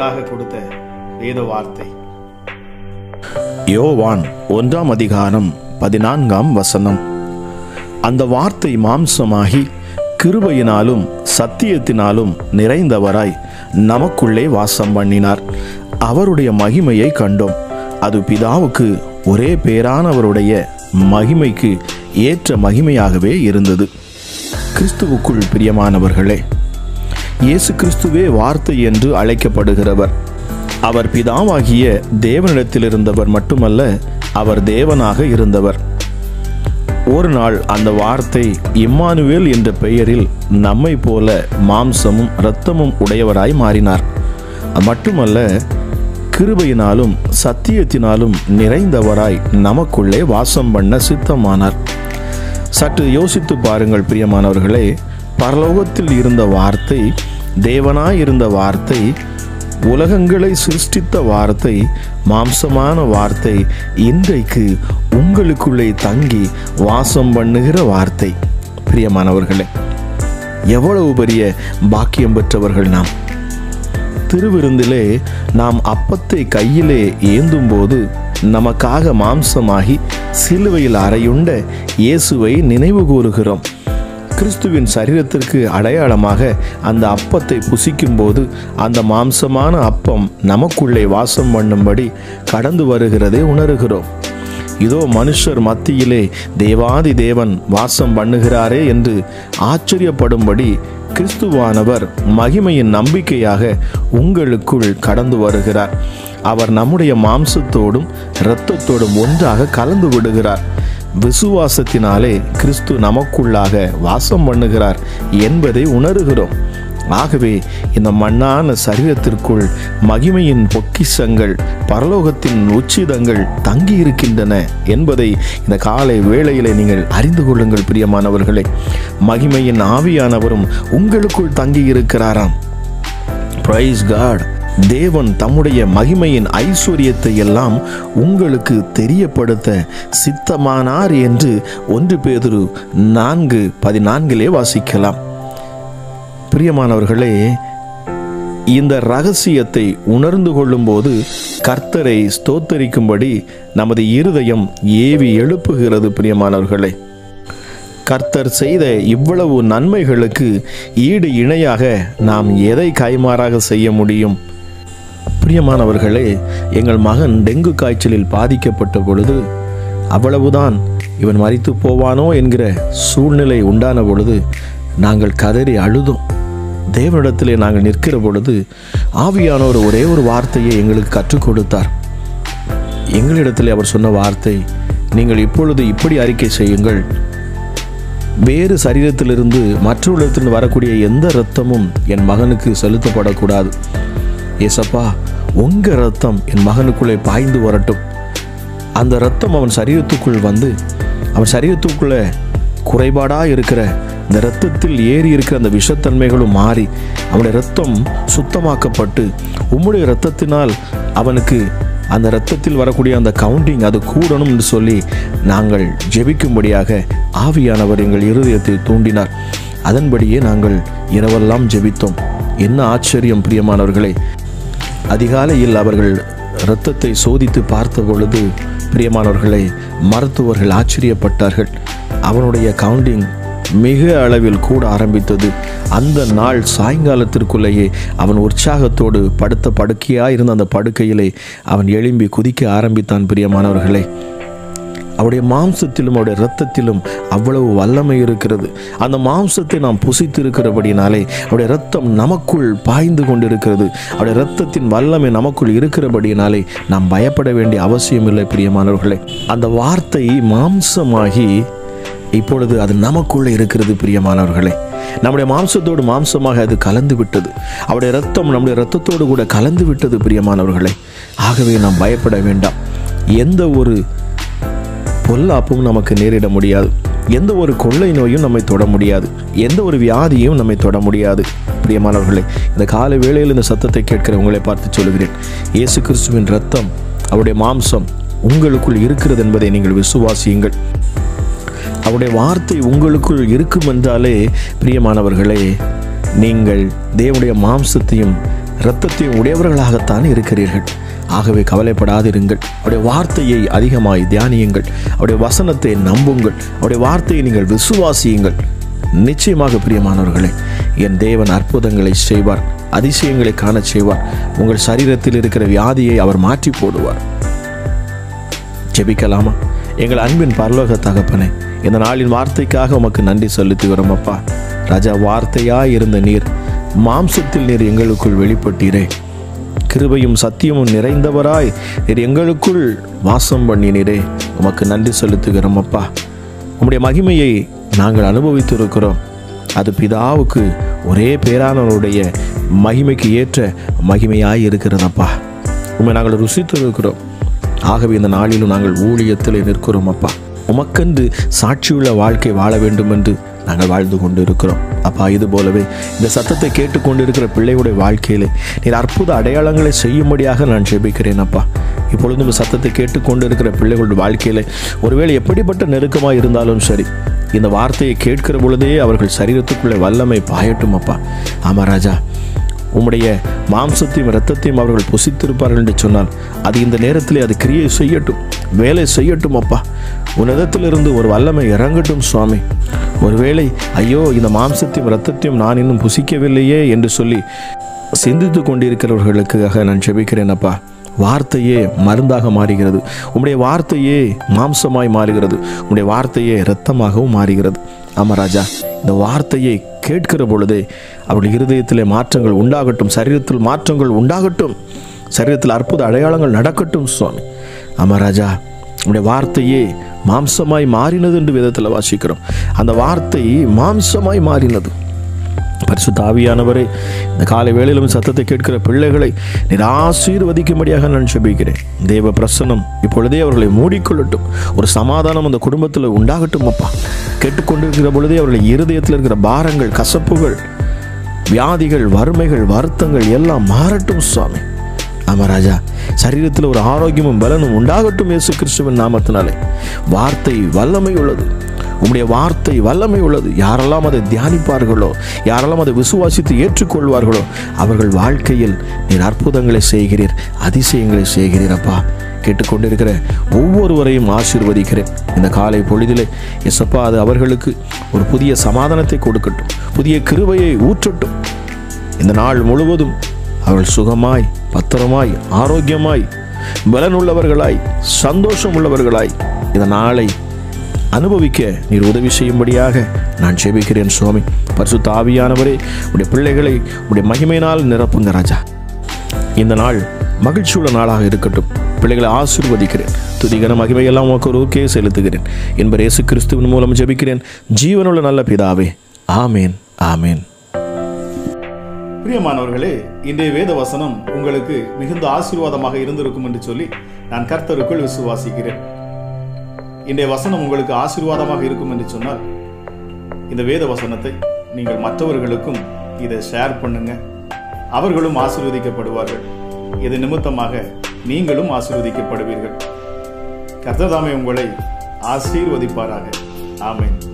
நமக்காக கொடுத்த வேத வார்த்தை யோவான் ஒன்றாம் அதிகாரம் பதினான்காம் வசனம் அந்த வார்த்தை மாம்சமாகி கிருபையினாலும் சத்தியத்தினாலும் நிறைந்தவராய் நமக்குள்ளே வாசம் பண்ணினார் அவருடைய மகிமையை கண்டோம் அது பிதாவுக்கு ஒரே பேரானவருடைய மகிமைக்கு ஏற்ற மகிமையாகவே இருந்தது கிறிஸ்துவுக்குள் பிரியமானவர்களே இயேசு கிறிஸ்துவே வார்த்தை என்று அழைக்கப்படுகிறவர் அவர் பிதாவாகிய தேவனிடத்தில் இருந்தவர் மட்டுமல்ல அவர் தேவனாக இருந்தவர் ஒரு நாள் அந்த வார்த்தை இம்மானுவேல் என்ற பெயரில் நம்மை போல மாம்சமும் இரத்தமும் உடையவராய் மாறினார் மட்டுமல்ல கிருபையினாலும் சத்தியத்தினாலும் நிறைந்தவராய் நமக்குள்ளே வாசம் பண்ண சித்தமானார் சற்று யோசித்து பாருங்கள் பிரியமானவர்களே பரலோகத்தில் இருந்த வார்த்தை தேவனாய் இருந்த வார்த்தை உலகங்களை சிருஷ்டித்த வார்த்தை மாம்சமான வார்த்தை இன்றைக்கு உங்களுக்குள்ளே தங்கி வாசம் பண்ணுகிற வார்த்தை பிரியமானவர்களே எவ்வளவு பெரிய பாக்கியம் பெற்றவர்கள் நாம் திருவிருந்திலே நாம் அப்பத்தை கையிலே ஏந்தும்போது நமக்காக மாம்சமாகி சிலுவையில் அறையுண்ட இயேசுவை நினைவு கூறுகிறோம் கிறிஸ்துவின் சரீரத்திற்கு அடையாளமாக அந்த அப்பத்தை புசிக்கும்போது அந்த மாம்சமான அப்பம் நமக்குள்ளே வாசம் பண்ணும்படி கடந்து வருகிறதை உணர்கிறோம் இதோ மனுஷர் மத்தியிலே தேவாதி தேவன் வாசம் பண்ணுகிறாரே என்று ஆச்சரியப்படும்படி கிறிஸ்துவானவர் மகிமையின் நம்பிக்கையாக உங்களுக்குள் கடந்து வருகிறார் அவர் நம்முடைய மாம்சத்தோடும் இரத்தத்தோடும் ஒன்றாக கலந்து விடுகிறார் விசுவாசத்தினாலே கிறிஸ்து நமக்குள்ளாக வாசம் பண்ணுகிறார் என்பதை உணர்கிறோம் ஆகவே இந்த மண்ணான சரீரத்திற்குள் மகிமையின் பொக்கிஷங்கள் பரலோகத்தின் உச்சிதங்கள் தங்கி இருக்கின்றன என்பதை இந்த காலை வேளையிலே நீங்கள் அறிந்து கொள்ளுங்கள் பிரியமானவர்களே மகிமையின் ஆவியானவரும் உங்களுக்குள் தங்கி இருக்கிறாராம் பிரைஸ் காட் தேவன் தம்முடைய மகிமையின் ஐஸ்வர்யத்தை எல்லாம் உங்களுக்கு தெரியப்படுத்த சித்தமானார் என்று ஒன்று பேதுரு நான்கு பதினான்கிலே வாசிக்கலாம் பிரியமானவர்களே இந்த ரகசியத்தை உணர்ந்து கொள்ளும்போது கர்த்தரை ஸ்தோத்தரிக்கும்படி நமது இருதயம் ஏவி எழுப்புகிறது பிரியமானவர்களே கர்த்தர் செய்த இவ்வளவு நன்மைகளுக்கு ஈடு இணையாக நாம் எதை கைமாறாக செய்ய முடியும் பிரியமானவர்களே எங்கள் மகன் டெங்கு காய்ச்சலில் பாதிக்கப்பட்ட பொழுது அவ்வளவுதான் இவன் மறித்து போவானோ என்கிற சூழ்நிலை உண்டான பொழுது நாங்கள் கதறி அழுதோம் தேவனிடத்திலே நாங்கள் நிற்கிற பொழுது ஆவியானவர் ஒரே ஒரு வார்த்தையை எங்களுக்கு கற்றுக் கொடுத்தார் எங்களிடத்திலே அவர் சொன்ன வார்த்தை நீங்கள் இப்பொழுது இப்படி அறிக்கை செய்யுங்கள் வேறு சரீரத்திலிருந்து மற்றவரிடத்திலிருந்து வரக்கூடிய எந்த இரத்தமும் என் மகனுக்கு செலுத்தப்படக்கூடாது ஏசப்பா உங்க ரத்தம் என் மகனுக்குள்ளே பாய்ந்து வரட்டும் அந்த ரத்தம் அவன் சரீரத்துக்குள் வந்து அவன் சரீரத்துக்குள்ள குறைபாடா இருக்கிற இந்த இரத்தத்தில் ஏறி இருக்கிற அந்த விஷத்தன்மைகளும் மாறி அவனுடைய ரத்தம் சுத்தமாக்கப்பட்டு உம்முடைய இரத்தத்தினால் அவனுக்கு அந்த இரத்தத்தில் வரக்கூடிய அந்த கவுண்டிங் அது கூடணும் என்று சொல்லி நாங்கள் ஜெபிக்கும்படியாக ஆவியானவர் எங்கள் இருதயத்தில் தூண்டினார் அதன்படியே நாங்கள் இரவெல்லாம் ஜெபித்தோம் என்ன ஆச்சரியம் பிரியமானவர்களே அதிகாலையில் அவர்கள் இரத்தத்தை சோதித்து பார்த்த பொழுது பிரியமானவர்களை மருத்துவர்கள் ஆச்சரியப்பட்டார்கள் அவனுடைய கவுண்டிங் மிக அளவில் கூட ஆரம்பித்தது அந்த நாள் சாயங்காலத்திற்குள்ளேயே அவன் உற்சாகத்தோடு படுத்த படுக்கையாக இருந்த அந்த படுக்கையிலே அவன் எழும்பி குதிக்க ஆரம்பித்தான் பிரியமானவர்களே அவருடைய மாம்சத்திலும் அவருடைய இரத்தத்திலும் அவ்வளவு வல்லமை இருக்கிறது அந்த மாம்சத்தை நாம் புசித்திருக்கிறபடினாலே அவருடைய இரத்தம் நமக்குள் பாய்ந்து கொண்டிருக்கிறது அவருடைய இரத்தத்தின் வல்லமை நமக்குள் இருக்கிறபடினாலே நாம் பயப்பட வேண்டிய அவசியம் இல்லை பிரியமானவர்களே அந்த வார்த்தை மாம்சமாகி இப்பொழுது அது நமக்குள்ளே இருக்கிறது பிரியமானவர்களே நம்முடைய மாம்சத்தோடு மாம்சமாக அது கலந்து விட்டது அவருடைய ரத்தம் நம்முடைய ரத்தத்தோடு கூட கலந்து விட்டது பிரியமானவர்களே ஆகவே நாம் பயப்பட வேண்டாம் எந்த ஒரு பொல்லாப்பும் நமக்கு நேரிட முடியாது எந்த ஒரு கொள்ளை நோயும் நம்மை தொட முடியாது எந்த ஒரு வியாதியும் நம்மை தொட முடியாது பிரியமானவர்களே இந்த காலை வேளையில் இந்த சத்தத்தை கேட்கிற உங்களை பார்த்து சொல்கிறேன் இயேசு கிறிஸ்துவின் ரத்தம் அவருடைய மாம்சம் உங்களுக்குள் இருக்கிறது என்பதை நீங்கள் விசுவாசியுங்கள் அவருடைய வார்த்தை உங்களுக்குள் இருக்கும் என்றாலே பிரியமானவர்களே நீங்கள் தேவனுடைய மாம்சத்தையும் இரத்தத்தையும் உடையவர்களாகத்தான் இருக்கிறீர்கள் ஆகவே கவலைப்படாதிருங்கள் அவருடைய வார்த்தையை அதிகமாய் தியானியுங்கள் அவருடைய வசனத்தை நம்புங்கள் அவருடைய வார்த்தையை நீங்கள் விசுவாசியுங்கள் நிச்சயமாக பிரியமானவர்களே என் தேவன் அற்புதங்களை செய்வார் அதிசயங்களை காணச் செய்வார் உங்கள் சரீரத்தில் இருக்கிற வியாதியை அவர் மாற்றி போடுவார் ஜெபிக்கலாமா எங்கள் அன்பின் பரலோக தகப்பனே இந்த நாளின் வார்த்தைக்காக உமக்கு நன்றி செலுத்துகிறோம் அப்பா ராஜா வார்த்தையாய் இருந்த நீர் மாம்சத்தில் நீர் எங்களுக்குள் வெளிப்பட்டீரே கிருபையும் சத்தியமும் நிறைந்தவராய் நீர் எங்களுக்குள் வாசம் பண்ணினீரே உமக்கு நன்றி செலுத்துகிறோம் அப்பா உம்முடைய மகிமையை நாங்கள் அனுபவித்திருக்கிறோம் அது பிதாவுக்கு ஒரே பேரானவருடைய மகிமைக்கு ஏற்ற மகிமையாய் இருக்கிறதப்பா உண்மை நாங்கள் ருசித்திருக்கிறோம் ஆகவே இந்த நாளிலும் நாங்கள் ஊழியத்தில் நிற்கிறோம் அப்பா உமக்கென்று சாட்சியுள்ள வாழ்க்கை வாழ வேண்டும் என்று நாங்கள் வாழ்ந்து கொண்டு இருக்கிறோம் அப்பா இது போலவே இந்த சத்தத்தை கேட்டுக்கொண்டிருக்கிற பிள்ளைகளுடைய வாழ்க்கையிலே நீர் அற்புத அடையாளங்களை செய்யும்படியாக நான் ஜெபிக்கிறேன் அப்பா இப்பொழுது இந்த சத்தத்தை கேட்டுக்கொண்டு இருக்கிற பிள்ளைகளுடைய வாழ்க்கையிலே ஒருவேளை எப்படிப்பட்ட நெருக்கமாக இருந்தாலும் சரி இந்த வார்த்தையை கேட்கிற பொழுதே அவர்கள் சரீரத்துக்குள்ளே வல்லமை பாயட்டும் அப்பா ஆமா ராஜா உம்முடைய மாம்சத்தையும் இரத்தத்தையும் அவர்கள் புசித்திருப்பார்கள் என்று சொன்னால் அது இந்த நேரத்திலே அது கிரியை செய்யட்டும் வேலை செய்யட்டும் அப்பா உன்னதத்திலிருந்து ஒரு வல்லமை இறங்கட்டும் சுவாமி ஒருவேளை ஐயோ இந்த மாம்சத்தையும் இரத்தத்தையும் நான் இன்னும் புசிக்கவில்லையே என்று சொல்லி சிந்தித்து கொண்டிருக்கிறவர்களுக்காக நான் ஜெபிக்கிறேன் அப்பா வார்த்தையே மருந்தாக மாறுகிறது உம்முடைய வார்த்தையே மாம்சமாய் மாறுகிறது உம்முடைய வார்த்தையே இரத்தமாகவும் மாறுகிறது ஆமா ராஜா இந்த வார்த்தையை கேட்கிற பொழுதே அவருடைய இருதயத்திலே மாற்றங்கள் உண்டாகட்டும் சரீரத்தில் மாற்றங்கள் உண்டாகட்டும் சரீரத்தில் அற்புத அடையாளங்கள் நடக்கட்டும் சுவாமி ஆமா ராஜா உடைய வார்த்தையே மாம்சமாய் மாறினது என்று விதத்தில் வாசிக்கிறோம் அந்த வார்த்தை மாம்சமாய் மாறினது பரிசுத்த ஆவியானவரே இந்த காலை வேளையிலும் சத்தத்தை கேட்கிற பிள்ளைகளை நீர் ஆசீர்வதிக்கும்படியாக நான் செபிக்கிறேன் தேவ பிரசன்னம் இப்பொழுதே அவர்களை மூடிக்கொள்ளட்டும் ஒரு சமாதானம் அந்த குடும்பத்தில் உண்டாகட்டும் அப்பா கேட்டுக்கொண்டிருக்கிற பொழுதே அவர்களை இருதயத்தில் இருக்கிற பாரங்கள் கசப்புகள் வியாதிகள் வறுமைகள் வருத்தங்கள் எல்லாம் மாறட்டும் சுவாமி ஆமா ராஜா சரீரத்தில் ஒரு ஆரோக்கியமும் பலனும் உண்டாகட்டும் இயேசு கிறிஸ்துவின் நாமத்தினாலே வார்த்தை வல்லமை உள்ளது உம்முடைய வார்த்தை வல்லமை உள்ளது யாரெல்லாம் அதை தியானிப்பார்களோ யாரெல்லாம் அதை விசுவாசித்து ஏற்றுக்கொள்வார்களோ அவர்கள் வாழ்க்கையில் நீர் அற்புதங்களை செய்கிறீர் அதிசயங்களை செய்கிறீர் அப்பா கேட்டுக்கொண்டிருக்கிற ஒவ்வொருவரையும் ஆசீர்வதிக்கிறேன் இந்த காலை பொழுதிலே எசப்பா அது அவர்களுக்கு ஒரு புதிய சமாதானத்தை கொடுக்கட்டும் புதிய கிருபையை ஊற்றட்டும் இந்த நாள் முழுவதும் அவள் சுகமாய் பத்திரமாய் ஆரோக்கியமாய் பலனுள்ளவர்களாய் சந்தோஷம் உள்ளவர்களாய் இந்த நாளை அனுபவிக்க நீர் உதவி செய்யும்படியாக நான் ஜெபிக்கிறேன் சுவாமி பரிசுத்த ஆவியானவரே உடைய பிள்ளைகளை உடைய மகிமையினால் நிரப்புங்க ராஜா இந்த நாள் மகிழ்ச்சியுள்ள நாளாக இருக்கட்டும் பிள்ளைகளை ஆசீர்வதிக்கிறேன் துதிகன மகிமையெல்லாம் உமக்கு ஒரு ஊக்கே செலுத்துகிறேன் என்பர் இயேசு கிறிஸ்துவின் மூலம் ஜெபிக்கிறேன் ஜீவனுள்ள நல்ல பிதாவே ஆமேன் ஆமேன் பிரியமானவர்களே இன்றைய வேத வசனம் உங்களுக்கு மிகுந்த ஆசீர்வாதமாக இருந்திருக்கும் என்று சொல்லி நான் கர்த்தருக்குள் விசுவாசிக்கிறேன் இன்றைய வசனம் உங்களுக்கு ஆசீர்வாதமாக இருக்கும் என்று சொன்னால் இந்த வேத வசனத்தை நீங்கள் மற்றவர்களுக்கும் இதை ஷேர் பண்ணுங்க அவர்களும் ஆசீர்வதிக்கப்படுவார்கள் இது நிமித்தமாக நீங்களும் ஆசீர்வதிக்கப்படுவீர்கள் கர்த்ததாமே உங்களை ஆசீர்வதிப்பாராக ஆமென்